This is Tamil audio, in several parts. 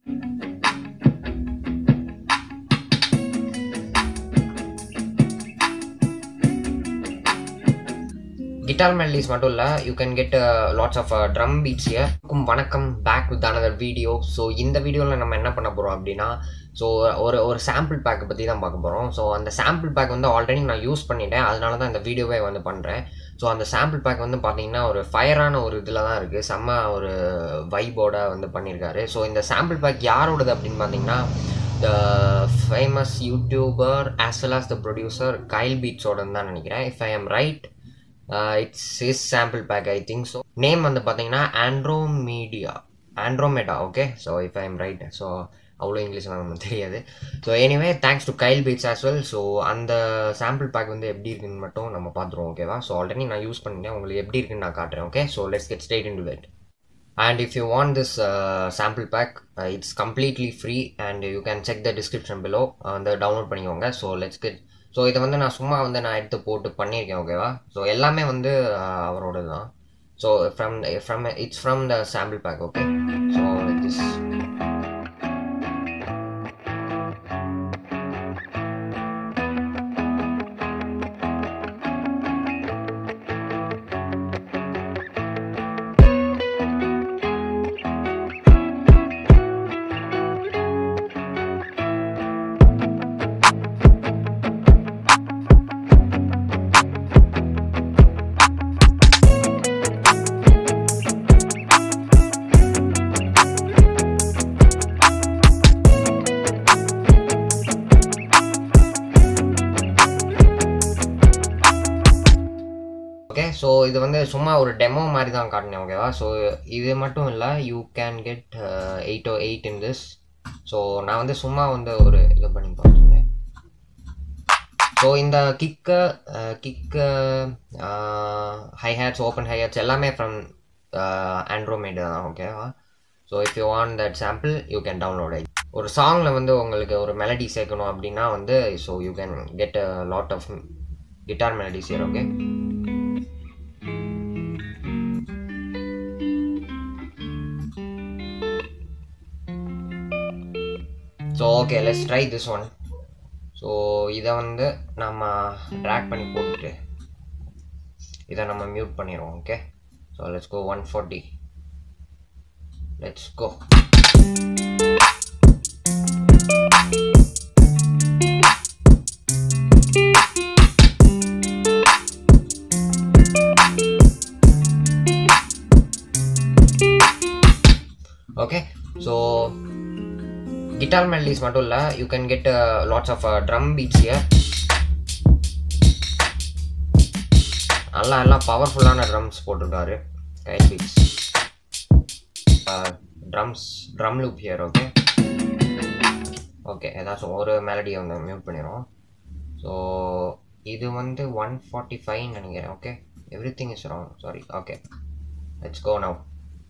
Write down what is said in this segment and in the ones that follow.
கிட்டார் மெலடிஸ் மட்டும் இல்லை you can get lots of drum beats here வணக்கம் back with another video so இந்த வீடியோவில் நம்ம என்ன பண்ண போகிறோம் அப்படின்னா ஸோ ஒரு ஒரு சாம்பிள் பேக்கை பற்றி தான் பார்க்க போகிறோம் ஸோ அந்த சாம்பிள் பேக் வந்து ஆல்ரெடி நான் யூஸ் பண்ணிட்டேன் அதனால தான் இந்த வீடியோவே வந்து பண்ணுறேன் ஸோ அந்த சாம்பிள் பேக் வந்து பார்த்தீங்கன்னா ஒரு ஃபயரான ஒரு இதில் தான் இருக்குது செம்ம ஒரு வைபோட வந்து பண்ணியிருக்காரு ஸோ இந்த சாம்பிள் பேக் யாரோடது அப்படின்னு பார்த்தீங்கன்னா the famous YouTuber as well as the producer Kyle பீட்ஸோடன்னு தான் நினைக்கிறேன் if I am right it's is sample pack I think so name வந்து பார்த்தீங்கன்னா Andromedia Andromeda okay so if I am right so அவ்வளோ இங்கிலீஷ்லாம் நமக்கு தெரியாது so anyway thanks to Kyle Beats as well so அந்த சாம்பிள் பேக் வந்து எப்படி இருக்குன்னு மட்டும் நம்ம பார்த்துருவோம் ஓகேவா ஸோ ஆல்ரெடி நான் யூஸ் பண்ணிட்டேன் உங்களுக்கு எப்படி இருக்குன்னு நான் காட்டுறேன் okay so let's get straight into that and if you want this uh, sample pack uh, it's completely free and you can check the description below அந்த டவுன்லோட் பண்ணிக்கோங்க ஸோ லெட்ஸ் கெட் ஸோ இதை வந்து நான் சும்மா வந்து நான் எடுத்து போட்டு பண்ணியிருக்கேன் ஓகேவா ஸோ எல்லாமே வந்து uh, அவரோட தான் so from from it's from the sample pack okay so this okay so இது வந்து சும்மா ஒரு டெமோ மாதிரி தான் காட்டினேன் ஓகேவா ஸோ இது மட்டும் இல்லை you can get eight o eight in this so நான் வந்து சும்மா வந்து ஒரு இது பண்ணி பார்த்துருந்தேன் ஸோ இந்த kick kick hi hats open hi hats எல்லாமே ஃப்ரம் ஆண்ட்ரோமேடு தான் ஓகேவா so if you want that sample you can download I ஒரு சாங்கில் வந்து உங்களுக்கு ஒரு மெலடி சேர்க்கணும் அப்படின்னா வந்து so you can get a lot of guitar melodies here okay so okay let's try this one so இதை வந்து நம்ம ட்ராக் பண்ணி போட்டுட்டு இதை நம்ம மியூட் பண்ணிடுவோம் okay so let's go one forty let's go okay so guitar melodies மட்டும் இல்லை you can get lots of drum beats here நல்லா எல்லாம் பவர்ஃபுல்லான ட்ரம்ஸ் போட்டிருக்காரு Kyle Beats drums drum loop here okay okay ஏதாச்சும் ஒரு மெலடியை வந்து மியூட் பண்ணிடுவோம் ஸோ இது வந்து ஒன் ஃபார்ட்டி ஃபைவ் நினைக்கிறேன் okay everything is wrong sorry okay let's go now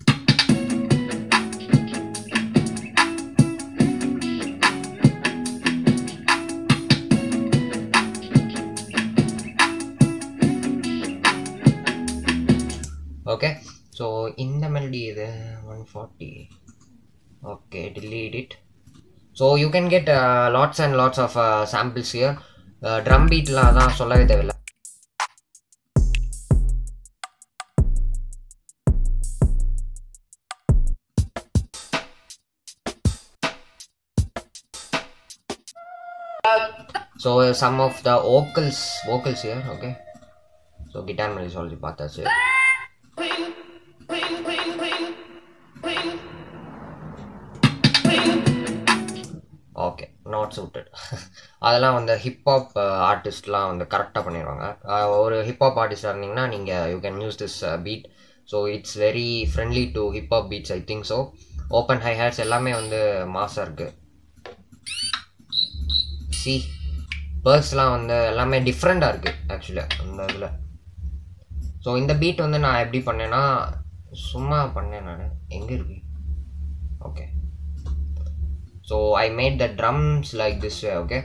okay so இந்த மெலடி இது one forty okay delete it so you can get lots and lots of samples here drum பீட்லாம் அதான் சொல்லவே தேவையில்லை so some of the vocals vocals here okay so guitar melodies already பார்த்தாச்சு ஓகே நாட் சூட்டட் அதெல்லாம் வந்து ஹிப்ஹாப் ஆர்டிஸ்ட்லாம் வந்து கரெக்டாக பண்ணிடுவாங்க அஹ் ஒரு ஹிப்ஹாப் ஆர்டிஸ்டாக இருந்தீங்கன்னா நீங்கள் you can use this beat so it's very friendly to hip hop beats I think so open hi hats எல்லாமே வந்து மாசாக இருக்குது சி பேர்ஸ்லாம் வந்து எல்லாமே டிஃப்ரெண்ட்டாக இருக்குது ஆக்சுவலாக அந்த இதில் ஸோ இந்த பீட் வந்து நான் எப்படி பண்ணேன்னா சும்மா பண்ணேன் நான் எங்கே இருக்கு okay so I made the drums like this way okay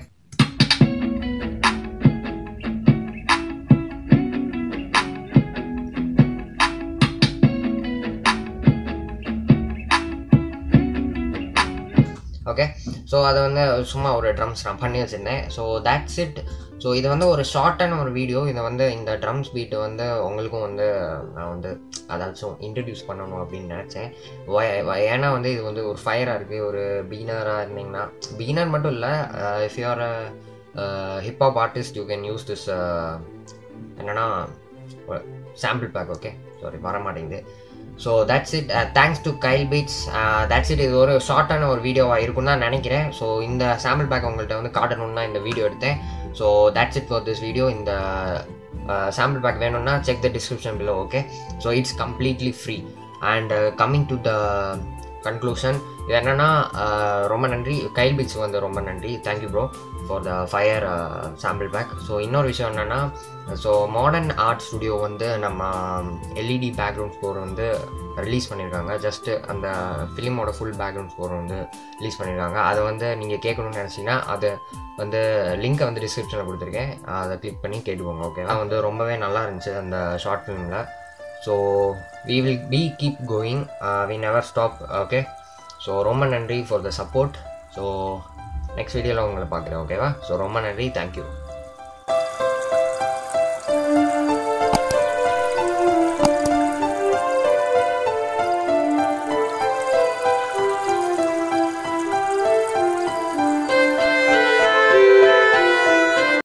okay so அதை வந்து சும்மா ஒரு ட்ரம்ஸ் நான் பண்ணி வச்சுருந்தேன் ஸோ that's it ஸோ இது வந்து ஒரு ஷார்ட்டான ஒரு வீடியோ இதை வந்து இந்த ட்ரம்ஸ் பீட்டு வந்து உங்களுக்கும் வந்து நான் வந்து அதாச்சும் இன்ட்ரடியூஸ் பண்ணணும் அப்படின்னு நினச்சேன் ஏன்னா வந்து இது வந்து ஒரு ஃபயராக இருக்குது ஒரு பீனராக இருந்தீங்கன்னா பீனர் மட்டும் இல்லை if you're hip hop artist you can use this என்னன்னா சாம்பிள் பேக் ஓகே சாரி வர மாட்டேங்குது so that's it thanks to Kyle Beats that's it இது ஒரு ஷார்ட்டான ஒரு வீடியோவாக இருக்கும் தான் நினைக்கிறேன் ஸோ இந்த சாம்பிள் பேக் உங்கள்கிட்ட வந்து காட்டணும்னு தான் இந்த வீடியோ எடுத்தேன் so that's it for this video இந்த சாம்பிள் பேக் வேணும்னா check the description below okay so it's completely free and coming to the conclusion இது என்னென்னா ரொம்ப நன்றி கைல் பீட்ஸ் வந்து ரொம்ப நன்றி thank you bro for the fire sample pack so இன்னொரு விஷயம் என்னென்னா ஸோ மாடர்ன் ஆர்ட் ஸ்டுடியோ வந்து நம்ம எல்இடி பேக்ரவுண்ட் ஸ்கோர் வந்து ரிலீஸ் பண்ணியிருக்காங்க ஜஸ்ட்டு அந்த ஃபிலிமோட ஃபுல் பேக்ரவுண்ட் ஸ்கோர் வந்து ரிலீஸ் பண்ணியிருக்காங்க அதை வந்து நீங்கள் கேட்கணும்னு நினச்சிங்கன்னா அது வந்து லிங்க்கை வந்து டிஸ்கிரிப்ஷனில் கொடுத்துருக்கேன் அதை கிளிக் பண்ணி கேட்டுக்கோங்க ஓகே அது வந்து ரொம்பவே நல்லா இருந்துச்சு அந்த ஷார்ட் ஃபிலிமில் so we will be keep going we never stop okay so ரொம்ப நன்றி for the support so next வீடியோவில் உங்களை பார்க்குறேன் ஓகேவா ஸோ ரொம்ப நன்றி தேங்க்யூ